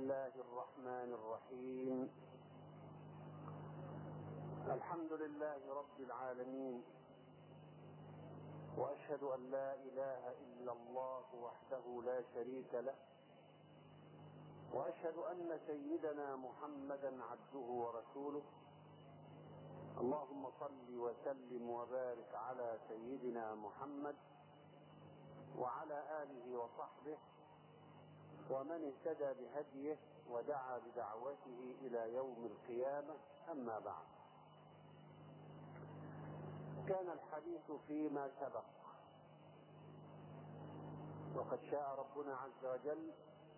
الله الرحمن الرحيم الحمد لله رب العالمين واشهد ان لا اله الا الله وحده لا شريك له واشهد ان سيدنا محمدا عبده ورسوله اللهم صل وسلم وبارك على سيدنا محمد وعلى اله وصحبه ومن اهتدى بهديه ودعا بدعوته الى يوم القيامه اما بعد كان الحديث فيما سبق وقد شاء ربنا عز وجل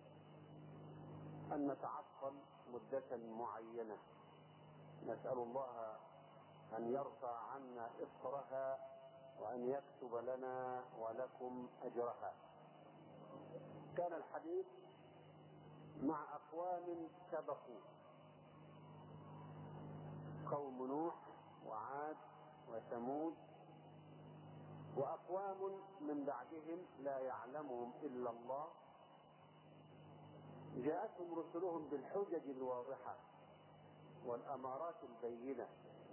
ان نتعطل مده معينه نسال الله ان يرفع عنا اصرها وان يكتب لنا ولكم اجرها كان الحديث مع اقوام سبقوا قوم نوح وعاد وثمود واقوام من بعدهم لا يعلمهم الا الله جاءتهم رسلهم بالحجج الواضحه والامارات البينه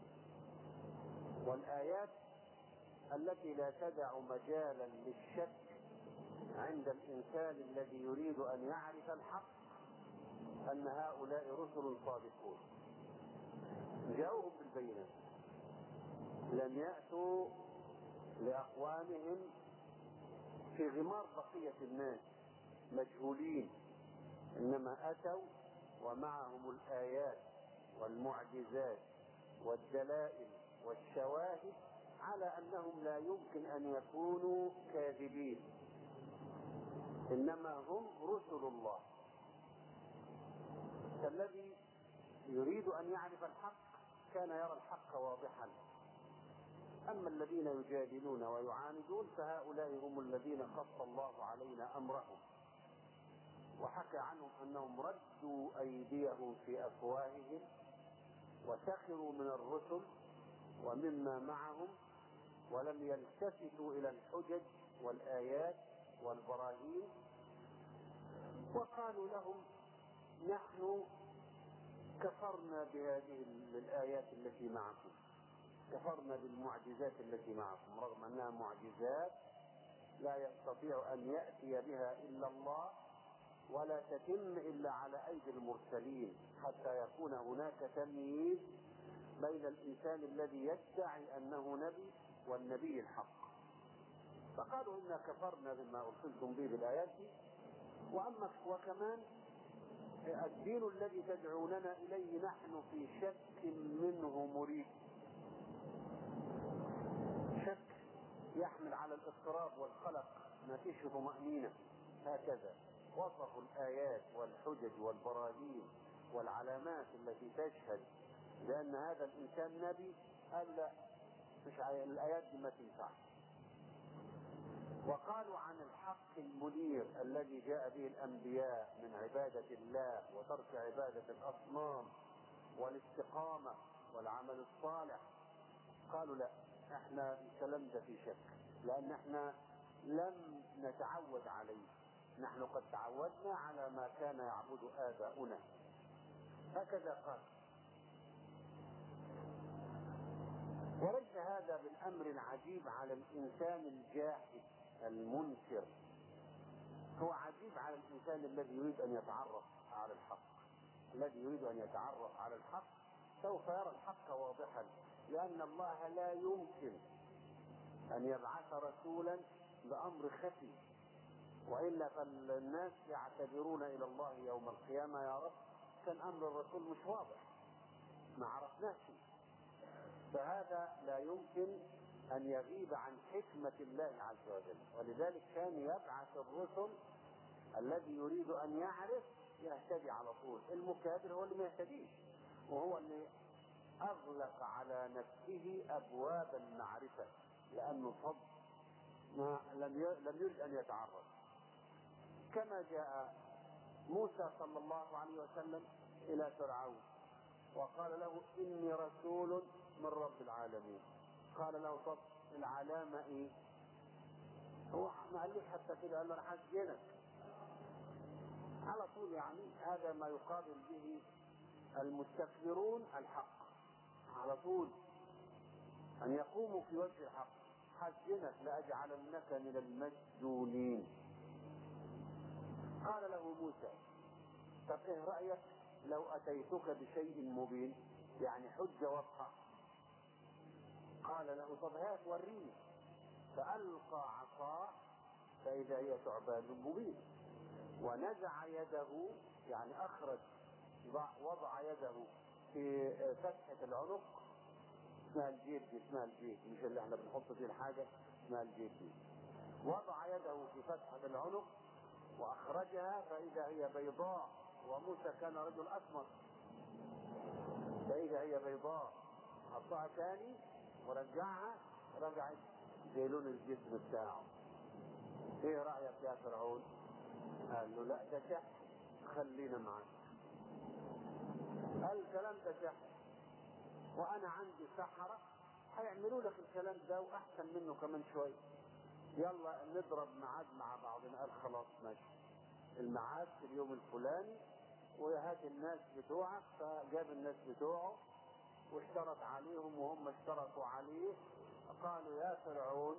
والايات التي لا تدع مجالا للشك عند الانسان الذي يريد ان يعرف الحق ان هؤلاء رسل صادقون جاءوهم بالبينات لم ياتوا لاقوامهم في غمار بقيه الناس مجهولين انما اتوا ومعهم الايات والمعجزات والدلائل والشواهد على انهم لا يمكن ان يكونوا كاذبين انما هم رسل الله فالذي يريد ان يعرف الحق كان يرى الحق واضحا اما الذين يجادلون ويعاندون فهؤلاء هم الذين قص الله علينا امرهم وحكى عنهم انهم ردوا ايديهم في افواههم وسخروا من الرسل ومما معهم ولم يلتفتوا الى الحجج والايات والبراهين وقالوا لهم نحن كفرنا بهذه الايات التي معكم كفرنا بالمعجزات التي معكم رغم انها معجزات لا يستطيع ان ياتي بها الا الله ولا تتم الا على ايدي المرسلين حتى يكون هناك تمييز بين الانسان الذي يدعي انه نبي والنبي الحق فقالوا انا كفرنا بما ارسلتم به بالايات واما وكمان الدين الذي تدعوننا اليه نحن في شك منه مريد شك يحمل على الاضطراب والقلق ما فيش طمأنينة هكذا وصفوا الآيات والحجج والبراهين والعلامات التي تشهد بأن هذا الإنسان نبي قال لا مش الآيات دي ما تنفع وقالوا عن الحق المنير الذي جاء به الأنبياء من عبادة الله وترك عبادة الأصنام والاستقامة والعمل الصالح قالوا لا احنا الكلام ده في شك لان احنا لم نتعود عليه نحن قد تعودنا على ما كان يعبد اباؤنا هكذا قال وليس هذا بالامر العجيب على الانسان الجاحد المنكر هو عجيب على الانسان الذي يريد ان يتعرف على الحق الذي يريد ان يتعرف على الحق سوف يرى الحق واضحا لأن الله لا يمكن أن يبعث رسولا بأمر خفي وإلا فالناس يعتذرون إلى الله يوم القيامة يا رب كان أمر الرسول مش واضح ما عرفناش فهذا لا يمكن أن يغيب عن حكمة الله عز وجل ولذلك كان يبعث الرسل الذي يريد أن يعرف يهتدي على طول المكابر هو اللي ما يهتديش وهو اللي اغلق على نفسه ابواب المعرفه لانه صد ما لم لم يرد ان يتعرض كما جاء موسى صلى الله عليه وسلم الى فرعون وقال له اني رسول من رب العالمين قال له طب العلامه ايه هو ما قالوش حتى كده قال له انا هسجنك على طول يعني هذا ما يقابل به المستكبرون الحق على طول أن يقوموا في وجه الحق حسنك لأجعلنك من المسجونين قال له موسى طب ايه رأيك لو أتيتك بشيء مبين يعني حجة واضحة قال له طب هات وريني فألقى عصاه فإذا هي ثعبان مبين ونزع يده يعني أخرج وضع يده في فتحة العنق اسمها الجيب دي اسمها الجيب مش اللي احنا بنحط فيه الحاجة اسمها الجيب دي وضع يده في فتحة العنق وأخرجها فإذا هي بيضاء وموسى كان رجل أسمر فإذا هي بيضاء حطها تاني ورجعها رجعت زي لون الجسم بتاعه ايه رأيك يا فرعون قال له لا ده سحر خلينا معاك قال الكلام ده سحر وانا عندي سحرة هيعملوا لك الكلام ده واحسن منه كمان شوية يلا نضرب ميعاد مع بعضنا قال خلاص ماشي الميعاد في اليوم الفلاني وهات الناس بتوعك فجاب الناس بتوعه واشترط عليهم وهم اشترطوا عليه قالوا يا فرعون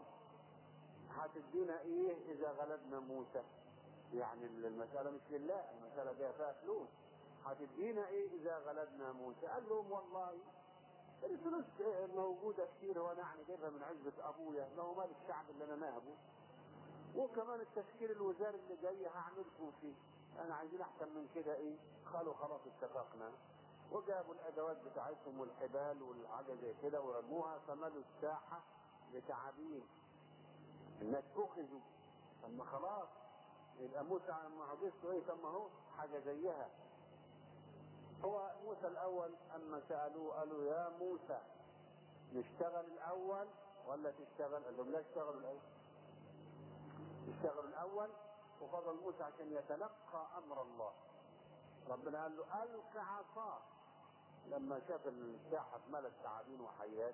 هتدينا ايه اذا غلبنا موسى يعني المسألة مش لله المسألة فيها فيها فلوس هتدينا ايه اذا غلبنا موسى قال لهم والله الفلوس موجودة كتير وانا يعني جايبها من عزبة ابويا ما هو مال الشعب اللي انا ناهبه وكمان التشكيل الوزاري اللي جاي هعملكم فيه انا عايزين احسن من كده ايه قالوا خلاص اتفقنا وجابوا الادوات بتاعتهم والحبال والحاجه زي كده ورموها فملوا الساحه بتعابين الناس اخذوا اما خلاص يبقى موسى معجزته ايه طب ما هو حاجه زيها هو موسى الاول اما سالوه قالوا يا موسى نشتغل الاول ولا تشتغل؟ قال لهم لا اشتغلوا الاول اشتغلوا الاول وفضل موسى عشان يتلقى امر الله ربنا قال له الق عصاك لما شاف الساحه اتملت تعابين وحيات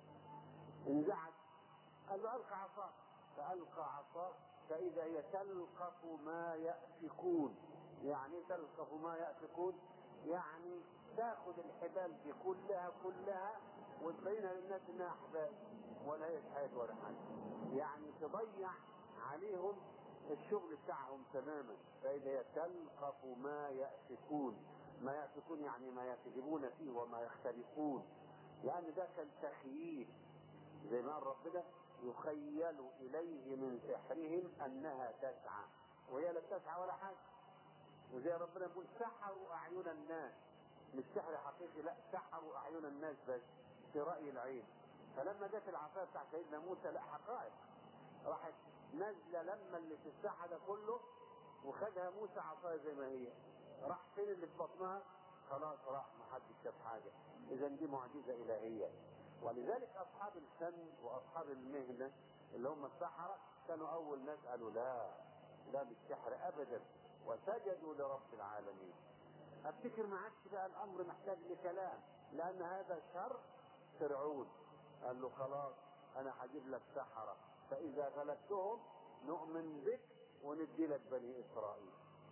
انزعج قال له الق عصاك فالقى عصاه فاذا هي تلقف ما يافكون يعني تلقف ما يافكون يعني تاخذ الحبال دي كلها كلها وتبينها للناس انها احبال ولا هي حياه ولا حاجه يعني تضيع عليهم الشغل بتاعهم تماما فإذا هي تلقف ما يأفكون ما يأفكون يعني ما يكذبون فيه وما يختلفون يعني ده كان تخييل زي ما قال ربنا يخيل إليه من سحرهم أنها تسعى وهي لا تسعى ولا حاجة وزي ربنا يقول سحروا أعين الناس مش سحر حقيقي لا سحروا أعين الناس بس في رأي العين فلما جت العصاية بتاع سيدنا موسى لا حقائق راحت نازله لما اللي في الساحه ده كله وخدها موسى عصايه زي ما هي راح فين اللي في بطنها خلاص راح ما حدش شاف حاجه اذا دي معجزه الهيه ولذلك اصحاب الفن واصحاب المهنه اللي هم السحره كانوا اول ناس قالوا لا لا بالسحر ابدا وسجدوا لرب العالمين افتكر ما عادش بقى الامر محتاج لكلام لان هذا شر فرعون قال له خلاص انا هجيب لك سحره فإذا غلبتهم نؤمن بك وندي لك بني إسرائيل.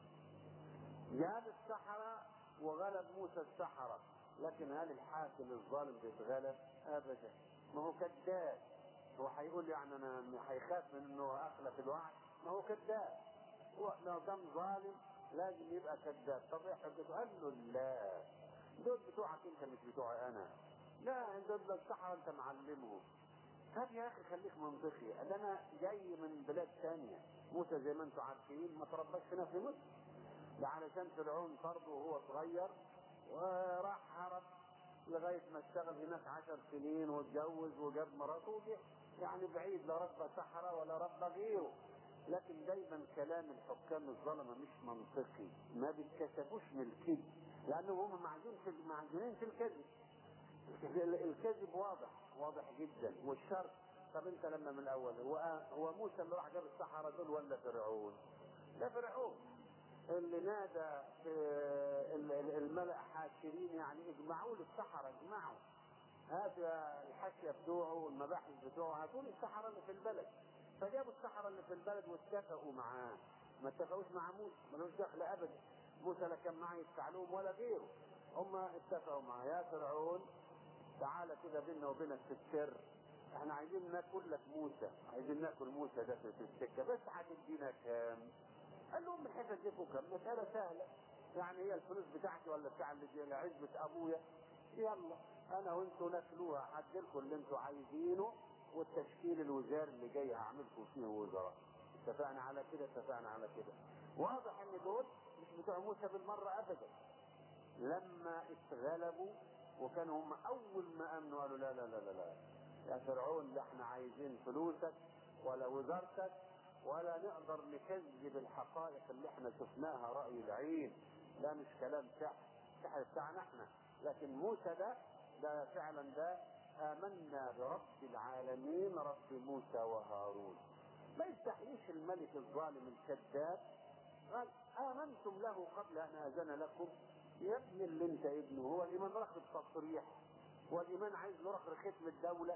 جاب السحرة وغلب موسى السحرة، لكن هل الحاكم الظالم بيتغلب؟ أبدا، ما هو كذاب. هو هيقول يعني أنا هيخاف من إنه أخلف الوعد؟ ما هو كذاب. هو لو كان ظالم لازم يبقى كذاب، طب إيه حجته؟ قال له لا. دول بتوعك أنت مش بتوعي أنا. لا دول السحرة أنت معلمهم. طب يا اخي خليك منطقي ده انا جاي من بلاد ثانيه موسى زي ما انتم عارفين ما ترباش هنا في مصر ده علشان فرعون فرضه وهو صغير وراح هرب لغايه ما اشتغل هناك عشر سنين واتجوز وجاب مراته وجه يعني بعيد لا رب سحره ولا رب غيره لكن دايما كلام الحكام الظلمه مش منطقي ما بيتكسفوش من الكذب لانهم هم معجون في معجونين في الكذب الكذب واضح واضح جدا والشر طب انت لما من الاول هو هو موسى اللي راح جاب السحره دول ولا فرعون؟ ده فرعون اللي نادى في الملأ حاشرين يعني اجمعوا لي السحره اجمعوا هات الحاشيه بتوعه والمباحث بتوعه هاتوا لي السحره اللي في البلد فجابوا السحره اللي في البلد واتفقوا معاه ما اتفقوش مع موسى ملوش دخل ابدا موسى لا كان معاه يدفع لهم ولا غيره هم اتفقوا معاه يا فرعون تعالى كده بيننا وبينك في السر احنا عايزين ناكل لك موسى عايزين ناكل موسى ده في السكه بس هتدينا كام؟ قال لهم الحته دي كام؟ مساله سهله يعني هي الفلوس بتاعتي ولا بتاع اللي عزبة ابويا يلا انا وانتوا ناكلوها هديلكم اللي انتوا عايزينه والتشكيل الوزاري اللي جاي هعملكم فيه وزراء اتفقنا على كده اتفقنا على كده واضح ان دول مش بتوع موسى بالمره ابدا لما اتغلبوا وكانوا هم اول ما امنوا قالوا لا لا لا لا, لا. يا فرعون لا احنا عايزين فلوسك ولا وزارتك ولا نقدر نكذب الحقائق اللي احنا شفناها رأي العين ده مش كلام سحر السحر بتاعنا احنا لكن موسى ده ده فعلا ده آمنا برب العالمين رب موسى وهارون ما يستحييش الملك الظالم الكذاب قال آمنتم له قبل أن آذن لكم يا ابن اللي انت ابنه هو الإيمان رخ التصريح والإيمان عايز له رخ ختم الدولة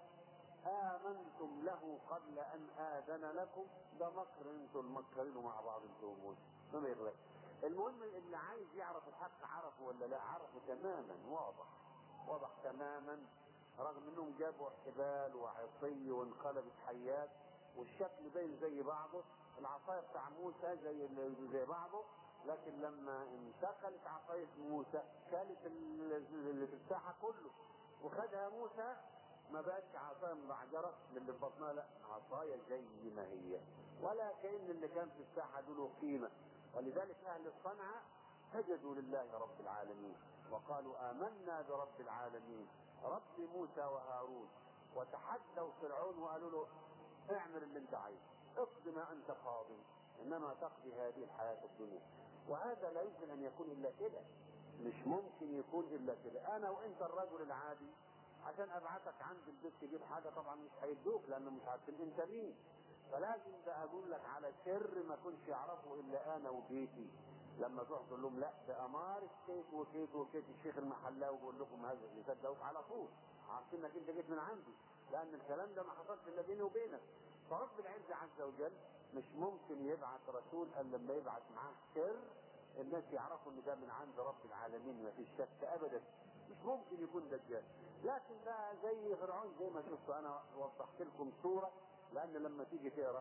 آمنتم له قبل أن آذن لكم ده مكر انتوا المكرينه مع بعض انتوا وموسى ما يغلق المهم اللي عايز يعرف الحق عرفه ولا لا عرفه تماما واضح واضح تماما رغم انهم جابوا حبال وعصي وانقلبت حيات والشكل باين زي بعضه العصايه بتاع موسى زي زي بعضه لكن لما انتقلت عصايه موسى كانت اللي في الساحه كله وخدها موسى ما بقتش عصايه مبعجره اللي في بطنها لا عصايه زي ما هي ولا كان اللي كان في الساحه دول قيمه ولذلك اهل الصنعاء سجدوا لله رب العالمين وقالوا امنا برب العالمين رب موسى وهارون وتحدوا فرعون وقالوا له اعمل اللي انت عايزه اقض ما انت قاضي انما تقضي هذه الحياه الدنيا وهذا لا يمكن ان يكون الا كده مش ممكن يكون الا كده انا وانت الرجل العادي عشان ابعتك عند البيت تجيب حاجه طبعا مش هيدوك لانه مش عارفين انت مين فلازم ده اقول لك على سر ما كنش يعرفه الا انا وبيتي لما تروح تقول لهم لا ده امارة كيت وكيت وكيت الشيخ المحلاوي بيقول لكم هذا اللي صدقوك على طول عارفين انك انت جيت من عندي لان الكلام ده ما حصلش الا بيني وبينك فرب العزة عز وجل مش ممكن يبعث رسول الا لما يبعث معاه سر الناس يعرفوا ان ده من عند رب العالمين ما فيش شك ابدا مش ممكن يكون دجال لكن ده زي فرعون زي ما شفتوا انا وضحت لكم صوره لان لما تيجي تقرا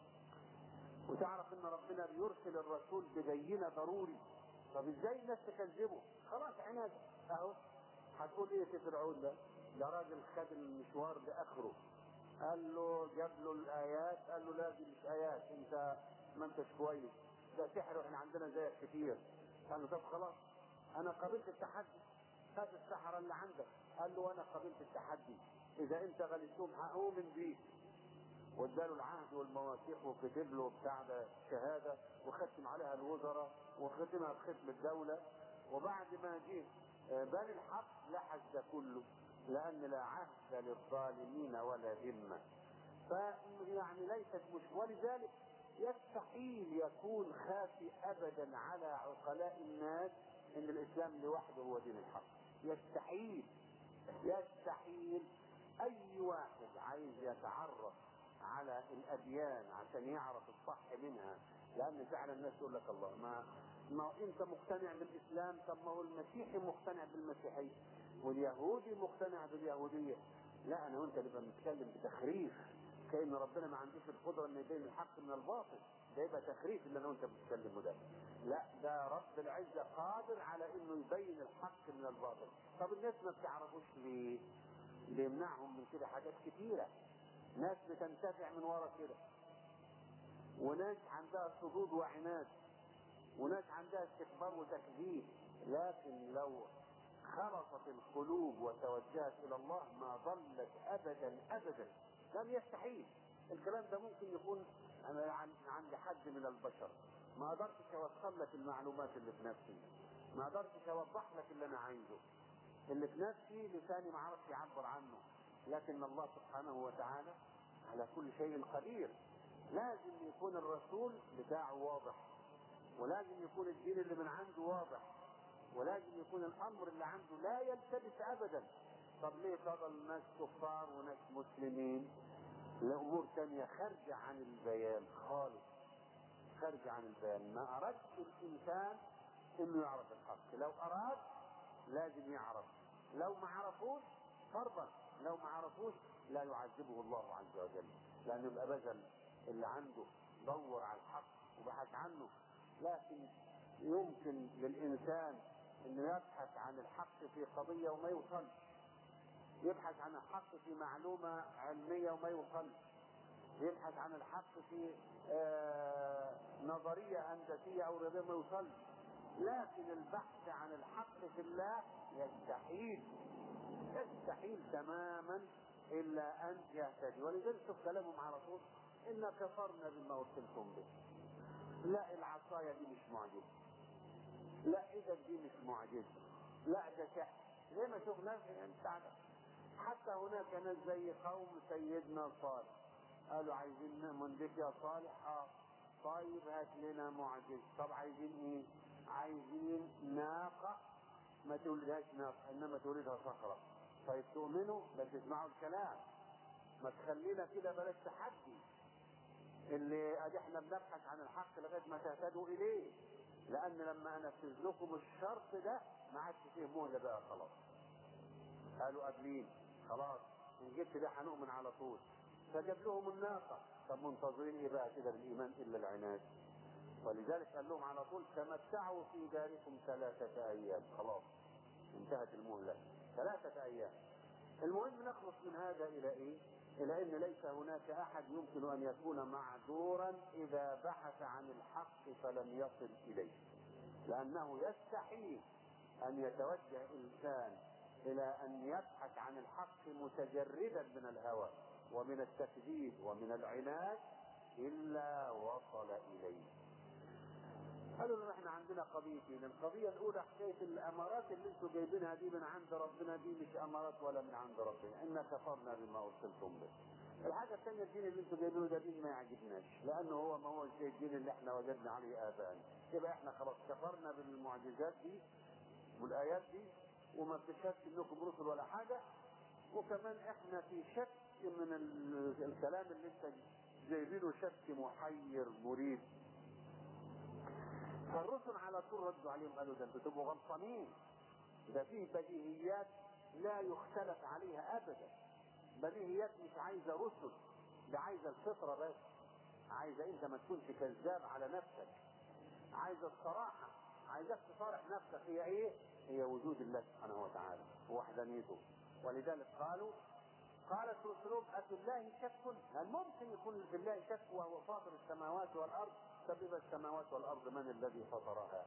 وتعرف ان ربنا بيرسل الرسول ببينه ضروري طب ازاي الناس تكذبه؟ خلاص عناد اهو هتقول ايه في فرعون ده؟ ده راجل خد المشوار لاخره قال له جاب له الايات قال له لا دي مش ايات انت ما انتش كويس ده سحر واحنا عندنا زيك كتير قال له طب خلاص انا قبلت التحدي خد السحرة اللي عندك قال له وانا قبلت التحدي اذا انت غلبتهم هؤمن بيك واداله العهد والمواثيق وكتب له بتاع ده شهاده وختم عليها الوزراء وختمها بختم الدوله وبعد ما جه بني الحق لحس ده كله لان لا عهد للظالمين ولا ذمه فيعني ليست مش ولذلك يستحيل يكون خافي ابدا على عقلاء الناس ان الاسلام لوحده هو دين الحق يستحيل يستحيل اي واحد عايز يتعرف على الاديان عشان يعرف الصح منها لان فعلا الناس تقول لك الله ما ما انت مقتنع بالاسلام طب ما هو المسيحي مقتنع بالمسيحيه واليهودي مقتنع باليهوديه لا انا وانت نبقى بنتكلم بتخريف كان ربنا ما عندوش القدره انه يبين الحق من الباطل ده يبقى تخريف اللي انا وانت بتتكلمه ده لا ده رب العزه قادر على انه يبين الحق من الباطل طب الناس ما بتعرفوش ليه؟ بيمنعهم من كده حاجات كتيره ناس بتنتفع من ورا كده وناس عندها صدود وعناد وناس عندها استكبار وتكذيب لكن لو خلصت القلوب وتوجهت الى الله ما ضلت ابدا ابدا لم يستحيل الكلام ده ممكن يكون انا عند حد من البشر ما قدرتش اوصل لك المعلومات اللي في نفسي ما قدرتش اوضح لك اللي انا عايزه اللي في نفسي لساني ما عرفش يعبر عنه لكن الله سبحانه وتعالى على كل شيء قدير لازم يكون الرسول بتاعه واضح ولازم يكون الدين اللي من عنده واضح ولازم يكون الامر اللي عنده لا يلتبس ابدا طب ليه فضل ناس كفار وناس مسلمين لامور تانية خارجة عن البيان خالص خارجة عن البيان ما أردت الإنسان إنه يعرف الحق لو أراد لازم يعرف لو ما عرفوش فرضا لو ما عرفوش لا يعذبه الله عز وجل لأنه يبقى بذل اللي عنده دور على الحق وبحث عنه لكن يمكن للإنسان إنه يبحث عن الحق في قضية وما يوصل يبحث عن الحق في معلومة علمية وما يوصل يبحث عن الحق في آه نظرية هندسية أو رياضية ما يوصل لكن البحث عن الحق في الله يستحيل يستحيل تماما إلا أن يهتدي ولذلك شوف كلامهم على طول إن كفرنا بما أرسلتم به لا العصاية دي مش معجزة لا ايدك دي مش معجزة لا ده سحر زي ما شفنا في بتاع حتى هناك ناس زي قوم سيدنا صالح قالوا عايزين منبت يا صالح اه طيب هات لنا معجزة طب عايزين ايه عايزين ناقة ما تولدهاش ناقة انما تولدها صخرة طيب تؤمنوا بس اسمعوا الكلام ما تخلينا كده بلاش تحدي اللي ادي احنا بنبحث عن الحق لغايه ما تهتدوا اليه لان لما انفذ لكم الشرط ده ما عادش فيه مهله بقى خلاص قالوا قابلين خلاص ان جبت ده هنؤمن على طول فجاب لهم الناقه طب منتظرين ايه بقى كده بالايمان الا العناد ولذلك قال لهم على طول تمتعوا في داركم ثلاثه ايام خلاص انتهت المهله ثلاثه ايام المهم نخلص من هذا الى ايه الى ان ليس هناك احد يمكن ان يكون معذورا اذا بحث عن الحق فلم يصل اليه لانه يستحيل ان يتوجه انسان الى ان يبحث عن الحق متجردا من الهوى ومن التكذيب ومن العناد الا وصل اليه قالوا لهم احنا عندنا قضيتين القضيه الاولى حكايه الامارات اللي انتم جايبينها دي من عند ربنا دي مش امارات ولا من عند ربنا انا كفرنا بما ارسلتم به الحاجة الثانية الدين اللي انتم جايبينه ده دين ما يعجبناش لأنه هو ما هو زي الدين اللي احنا وجدنا عليه آباءنا يبقى احنا خلاص كفرنا بالمعجزات دي والآيات دي وما بتشهدش انكم رسل ولا حاجة وكمان احنا في شك من ال- الكلام اللي انت جايبينه شك محير مريب فالرسل على طول ردوا عليهم قالوا ده انتوا تبقوا غلطانين ده فيه بديهيات لا يختلف عليها ابدا بديهيات مش عايزه رسل ده عايزه الفطره بس عايزه انت ما تكونش كذاب على نفسك عايزه الصراحه عايزك تصارح نفسك هي ايه؟ هي وجود الله سبحانه وتعالى ووحدانيته ولذلك قالوا قالت رسلهم أفي الله شك؟ هل ممكن يكون في الله شك وهو فاطر السماوات والأرض؟ سبب السماوات والأرض من الذي فطرها؟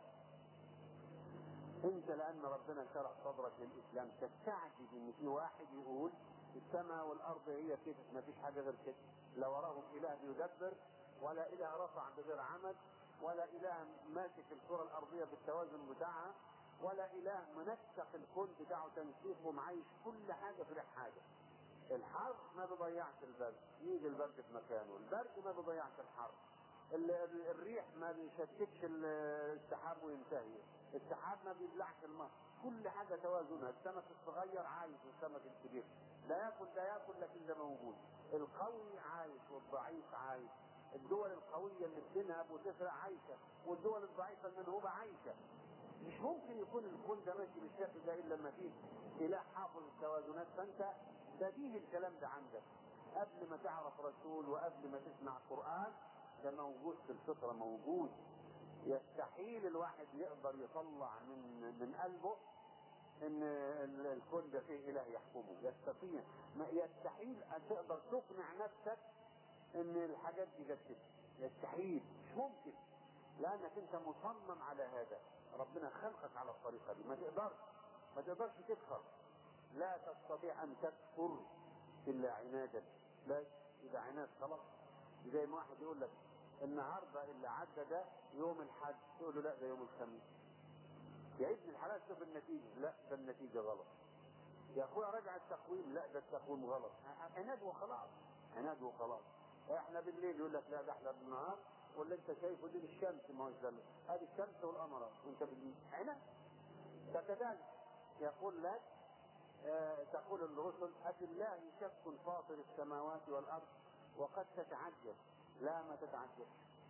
انت لان ربنا شرح صدرك للاسلام تستعجب ان في واحد يقول السماء والارض هي كده ما فيش حاجه غير كده لا وراهم اله بيدبر ولا اله رفع بغير عمد ولا اله ماسك الكره الارضيه بالتوازن بتاعها ولا اله منسق الكون بتاعه تنسيق ومعايش كل حاجه في ريح حاجه الحر ما بيضيعش البرد يجي البرد في مكانه البرد ما بيضيعش الحر ال- ال- الريح ما بيشتتش ال- السحاب وينتهي السحاب ما بيبلعش الماء كل حاجه توازنها السمك الصغير عايش والسمك الكبير لا ياكل ده ياكل لكن ده موجود القوي عايش والضعيف عايش الدول القوية اللي بتنهب وتسرق عايشة والدول الضعيفة المنهوبة عايشة مش ممكن يكون الكون ده ماشي بالشكل ده الا لما فيه اله حافظ التوازنات فانت بديهي الكلام ده عندك قبل ما تعرف رسول وقبل ما تسمع قرآن ده موجود في الفطرة موجود يستحيل الواحد يقدر يطلع من من قلبه ان ال- الكون ده فيه اله يحكمه يستطيع ما يستحيل ان تقدر تقنع نفسك ان الحاجات دي جت كده يستحيل مش ممكن لانك انت مصمم على هذا ربنا خلقك على الطريقه دي ما تقدرش ما تقدرش تكفر لا تستطيع ان تكفر الا عنادا لا اذا عناد خلاص زي ما واحد يقول لك النهارده اللي عدى ده يوم الحد تقول له لا ده يوم الخميس يا ابن الحلال شوف النتيجه لا ده النتيجه غلط يا اخويا راجع التقويم لا ده التقويم غلط عناد وخلاص عناد وخلاص احنا بالليل يقول لك لا ده احنا بالنهار واللي انت شايفه دي الشمس ما هوش ده هذه الشمس والقمر وانت بالليل عناد فكذلك يقول لك آه تقول الرسل أفي الله شك فاطر السماوات والأرض وقد تتعجب لا ما تتعجب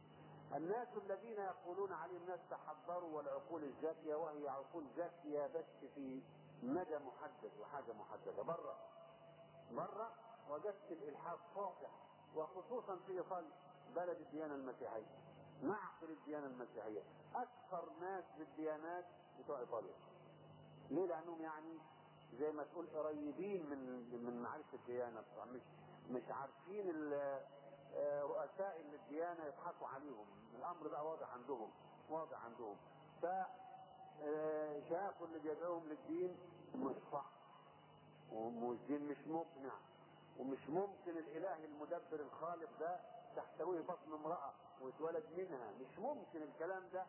الناس الذين يقولون عليهم ناس تحضروا والعقول الزاكية وهي عقول زاكية بس في مدى محدد وحاجة محددة بره بره وجدت الإلحاد ساطع وخصوصا في إيطاليا بلد الديانة المسيحية معقل الديانة المسيحية أكثر ناس بالديانات بتوع إيطاليا ليه؟ لأنهم يعني زي ما تقول قريبين من من معرفة الديانة مش مش عارفين رؤساء الديانة يضحكوا عليهم الأمر بقى واضح عندهم واضح عندهم ف شافوا اللي بيدعوهم للدين مش صح والدين مش مقنع ومش ممكن الاله المدبر الخالق ده تحتويه بطن امرأة ويتولد منها مش ممكن الكلام ده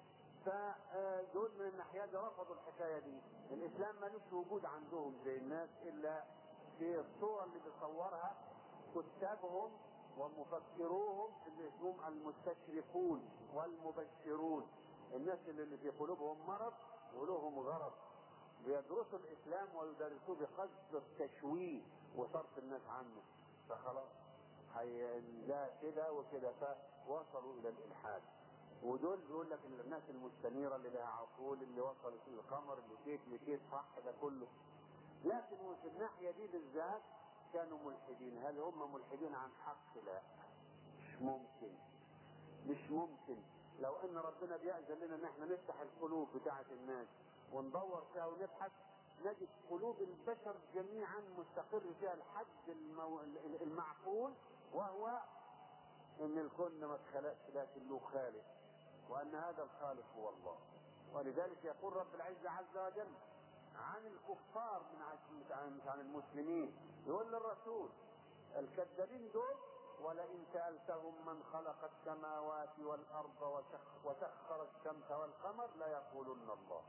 فدول من الناحية دي رفضوا الحكاية دي الإسلام ملوش وجود عندهم زي الناس إلا في الصورة اللي بيصورها كتابهم ومفكروهم اللي اسمهم المستشرقون والمبشرون الناس اللي في قلوبهم مرض ولهم غرض بيدرسوا الاسلام ويدرسوه بقصد التشويه وصرف الناس عنه فخلاص هي ده كده وكده فوصلوا الى الالحاد ودول بيقول لك الناس المستنيره اللي لها عقول اللي وصلت للقمر اللي كيف لكيف صح ده كله لكن في الناحيه دي بالذات كانوا ملحدين هل هم ملحدين عن حق لا مش ممكن مش ممكن لو ان ربنا بيأذن لنا ان احنا نفتح القلوب بتاعة الناس وندور فيها ونبحث نجد قلوب البشر جميعا مستقر فيها الحد المو... المعقول وهو ان الكون ما اتخلقش لكن له خالق وان هذا الخالق هو الله ولذلك يقول رب العزة عز وجل عن الكفار من عن عن المسلمين يقول للرسول الكذابين دول ولئن سألتهم من خلق السماوات والأرض وسخ وسخر الشمس والقمر ليقولن الله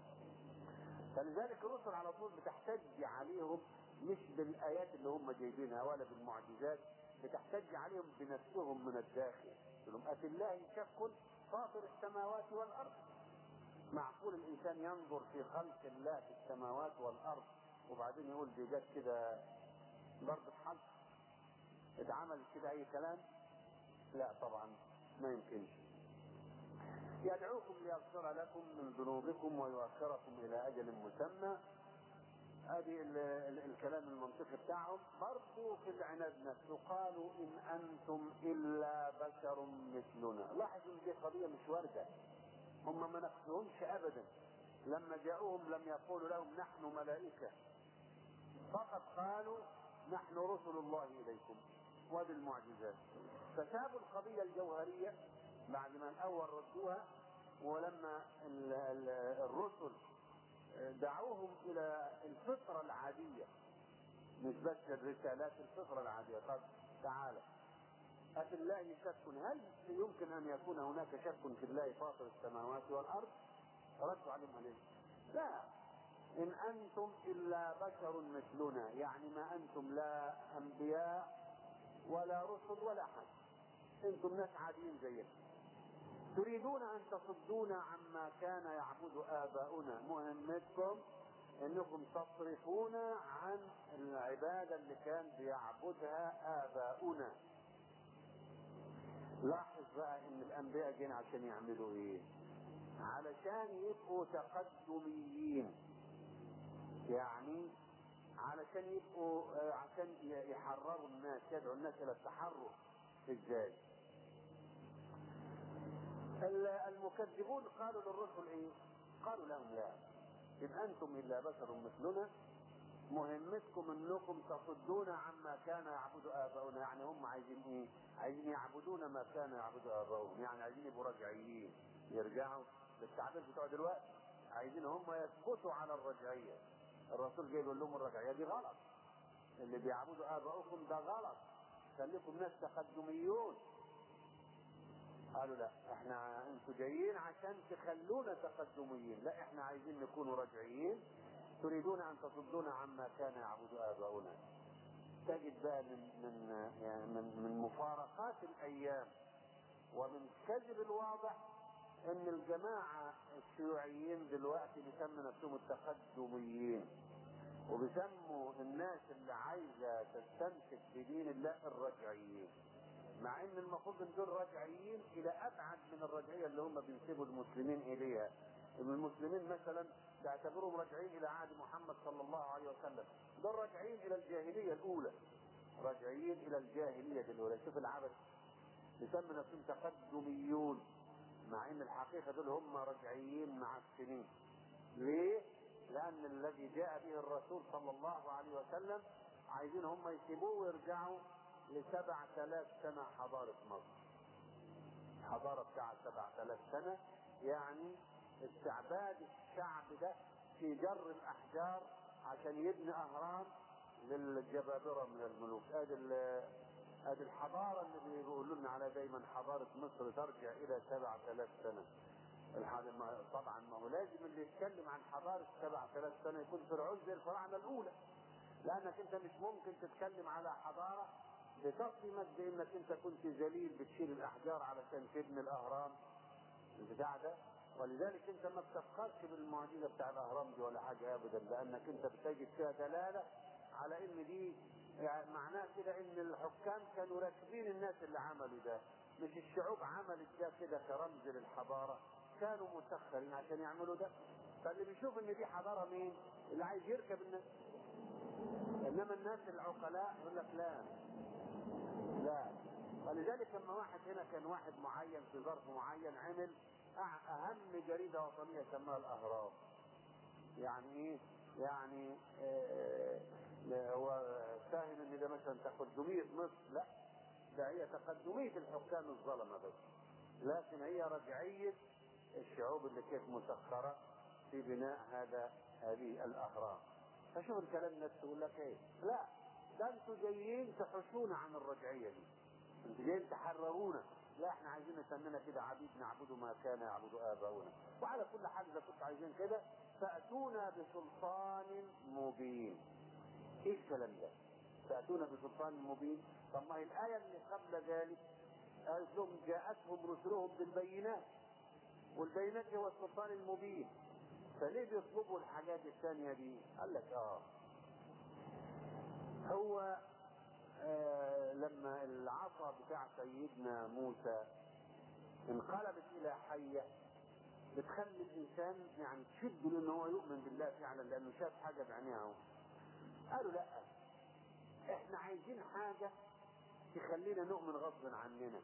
فلذلك الرسل على طول بتحتج عليهم مش بالآيات اللي هم جايبينها ولا بالمعجزات بتحتج عليهم بنفسهم من الداخل لهم أفي الله شك فاطر السماوات والأرض معقول الإنسان ينظر في خلق الله في السماوات والأرض وبعدين يقول دي جت كده ضربة حظ اتعمل كده أي كلام لا طبعا ما يمكنش يدعوكم ليغفر لكم من ذنوبكم ويؤخركم إلى أجل مسمى ادي الكلام المنطقي بتاعهم برضه في العناد نفسه قالوا ان انتم الا بشر مثلنا لاحظوا ان دي قضيه مش وارده هم ما نقصهمش ابدا لما جاءوهم لم يقولوا لهم نحن ملائكه فقط قالوا نحن رسل الله اليكم وهذه المعجزات فسابوا القضيه الجوهريه بعد ما الاول ردوها ولما الرسل دعوهم الى الفطره العاديه مش بس الرسالات الفطره العاديه طب تعالى أفي الله شك هل يمكن أن يكون هناك شك في الله فاطر السماوات والأرض ردوا عليهم عليه لا إن أنتم إلا بشر مثلنا يعني ما أنتم لا أنبياء ولا رسل ولا حد أنتم ناس عاديين زينا تريدون أن تصدونا عما كان يعبد آباؤنا مهمتكم انكم تصرفون عن العبادة اللي كان بيعبدها آباؤنا لاحظ بقى ان الانبياء جايين عشان يعملوا ايه علشان يبقوا تقدميين يعني علشان يبقوا عشان يحرروا الناس يدعوا الناس الى التحرر ازاي المكذبون قالوا للرسل ايه قالوا لهم لا ان انتم الا بشر مثلنا مهمتكم انكم تصدون عما كان يعبد اباؤنا يعني هم عايزين ايه عايزين يعبدون ما كان يعبد اباؤهم يعني عايزين يبقوا رجعيين يرجعوا بالتعبير بتوع دلوقتي عايزين هم يثبتوا على الرجعيه الرسول جاي يقول لهم الرجعيه دي غلط اللي بيعبدوا اباؤكم ده غلط خليكم ناس تقدميون قالوا لا احنا انتوا جايين عشان تخلونا تقدميين لا احنا عايزين نكونوا رجعيين تريدون ان تصدونا عما كان يعبد اباؤنا تجد بقى من من يعني من من مفارقات الايام ومن كذب الواضح ان الجماعه الشيوعيين دلوقتي بيسموا نفسهم التقدميين وبيسموا الناس اللي عايزه تستمسك بدين الله الرجعيين مع ان المفروض ان دول رجعيين الى ابعد من الرجعيه اللي هم بينسبوا المسلمين اليها المسلمين مثلا تعتبرهم راجعين الى عهد محمد صلى الله عليه وسلم دول راجعين الى الجاهليه الاولى راجعين الى الجاهليه الاولى شوف العبث يسمى نفسهم تقدميون مع ان الحقيقه دول هم رجعيين مع السنين ليه؟ لان الذي جاء به الرسول صلى الله عليه وسلم عايزين هم يسيبوه ويرجعوا لسبع آلاف سنة حضارة مصر حضارة بتاع سبع آلاف سنة يعني استعباد الشعب ده في جر الأحجار عشان يبني أهرام للجبابرة من الملوك ادي ادي الحضارة اللي بيقولوا لنا عليها دايما حضارة مصر ترجع إلى سبع آلاف سنة طبعا ما هو لازم اللي يتكلم عن حضارة سبع آلاف سنة يكون فرعون زي الفراعنة الأولى لأنك أنت مش ممكن تتكلم على حضارة بتصمك بانك انت كنت ذليل بتشيل الاحجار علشان تبني الاهرام البتاع ده ولذلك انت ما بتفخرش بالمعجزه بتاع الاهرام دي ولا حاجه ابدا لانك انت بتجد فيها دلاله على ان دي يعني معناه كده ان الحكام كانوا راكبين الناس اللي عملوا ده مش الشعوب عملت ده كده كرمز للحضاره كانوا مسخرين عشان يعملوا ده فاللي بيشوف ان دي حضاره مين؟ اللي عايز يركب الناس انما الناس العقلاء يقول لك لا لا ولذلك لما واحد هنا كان واحد معين في ظرف معين عمل اهم جريده وطنيه سماها الاهرام يعني ايه يعني آه هو فاهم ان ده مثلا تقدميه مصر لا ده هي تقدميه الحكام الظلمه بس لكن هي رجعيه الشعوب اللي كانت مسخره في بناء هذا هذه الاهرام فشوف الكلام الناس تقول لك ايه لا ده انتوا جايين تحشونا عن الرجعيه دي انتوا جايين تحررونا لا احنا عايزين نسمينا كده عبيد نعبد ما كان يعبد اباؤنا وعلى كل حال اذا كنتوا عايزين كده فاتونا بسلطان مبين ايه الكلام ده فاتونا بسلطان مبين طب ما هي الايه اللي قبل ذلك قالت لهم جاءتهم رسلهم بالبينات والبينات هو السلطان المبين فليه بيطلبوا الحاجات الثانيه دي قال لك اه هو آه لما العصا بتاع سيدنا موسى انقلبت الى حيه بتخلي الانسان يعني تشده لان هو يؤمن بالله فعلا لانه شاف حاجه بعينيه قالوا لا احنا عايزين حاجه تخلينا نؤمن غصب عننا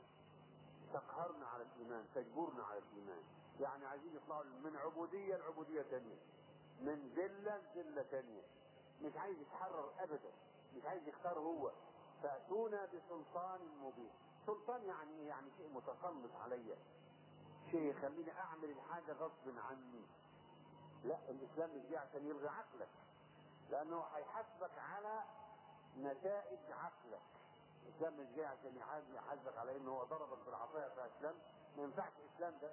تقهرنا على الايمان تجبرنا على الايمان يعني عايزين يطلعوا من عبوديه لعبوديه ثانيه من ذله لذله ثانيه مش عايز يتحرر ابدا مش عايز يختار هو فاتونا بسلطان مبين سلطان يعني ايه يعني شيء متسلط عليا شيء يخليني اعمل الحاجه غصب عني لا الاسلام مش جاي عشان يلغي عقلك لانه هيحاسبك على نتائج عقلك الاسلام مش جاي عشان يحاسبك على انه هو ضربك بالعصايه فاسلام ما ينفعش الاسلام ده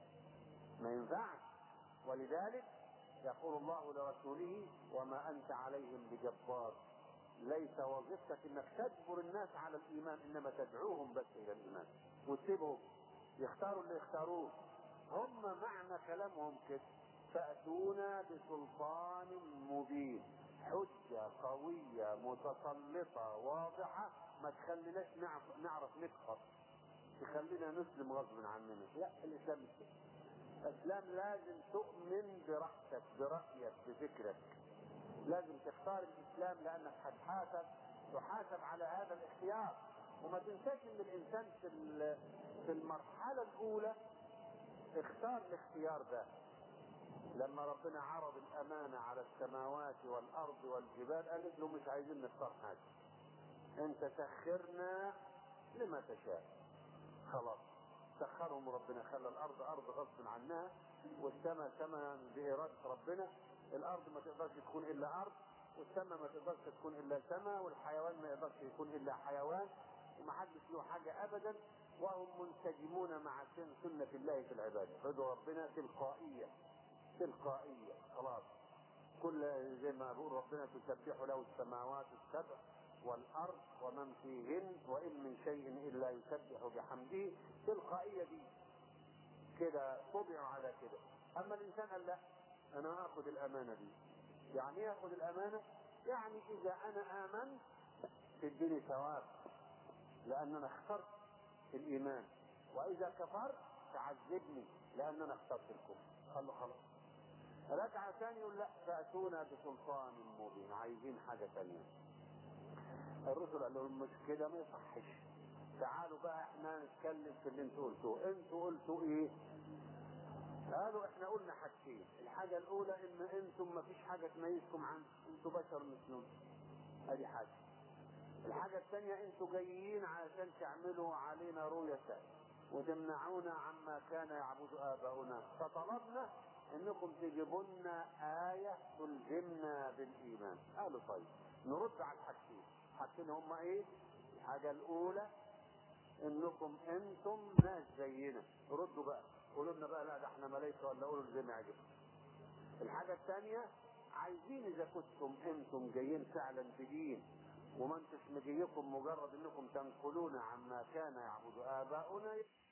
ما ينفعش ولذلك يقول الله لرسوله وما انت عليهم بجبار ليس وظيفتك انك تجبر الناس على الايمان انما تدعوهم بس الى الايمان وتسيبهم يختاروا اللي يختاروه هم معنى كلامهم كده فاتونا بسلطان مبين حجة قوية متسلطة واضحة ما تخليناش نعرف, نعرف نكفر تخلينا نسلم غصب عننا لا الاسلام مش كده الاسلام لازم تؤمن براحتك برايك بفكرك لازم تختار الاسلام لانك هتحاسب تحاسب على هذا الاختيار وما تنساش ان الانسان في في المرحله الاولى اختار الاختيار ده لما ربنا عرض الامانه على السماوات والارض والجبال قالت له مش عايزين نختار حاجه انت سخرنا لما تشاء خلاص سخرهم ربنا خلى الارض ارض غصب عنها والسماء سماء باراده ربنا الارض ما تقدرش تكون الا ارض والسماء ما تقدرش تكون الا سماء والحيوان ما يقدرش يكون الا حيوان ومحدش له حاجه ابدا وهم منسجمون مع سنه الله في العباده رضا ربنا تلقائيه تلقائيه خلاص كل زي ما بقول ربنا تسبح له السماوات السبع والارض ومن فيهن وان من شيء الا يسبح بحمده تلقائيه دي كده طبعوا على كده اما الانسان قال لا انا اخذ الامانه دي يعني ايه اخذ الامانه يعني اذا انا امنت تديني ثواب لان انا اخترت في الايمان واذا كفرت تعذبني لان انا اخترت الكفر قال له خلاص رجع ثاني يقول لا فاتونا بسلطان مبين عايزين حاجه ثانيه الرسل قال لهم مش كده ما يصحش تعالوا بقى احنا نتكلم في اللي انتوا قلتوه انتوا قلتوا ايه قالوا احنا قلنا حاجتين الحاجة الاولى ان انتم ما فيش حاجة تميزكم عن انتوا بشر مثلنا ادي حاجة الحاجة الثانية انتوا جايين علشان تعملوا علينا رؤية وتمنعونا عما كان يعبد اباؤنا فطلبنا انكم تجيبوا لنا آية تلزمنا بالايمان قالوا طيب نرد على الحاجتين الحاجتين هما ايه الحاجة الاولى انكم انتم ناس زينا ردوا بقى قولوا لنا بقى لا ده احنا ملايكه ولا قولوا زي ما يعجبكم الحاجه الثانيه عايزين اذا كنتم انتم جايين فعلا بدين وما انتش مجيكم مجرد انكم تنقلون عما كان يعبد اباؤنا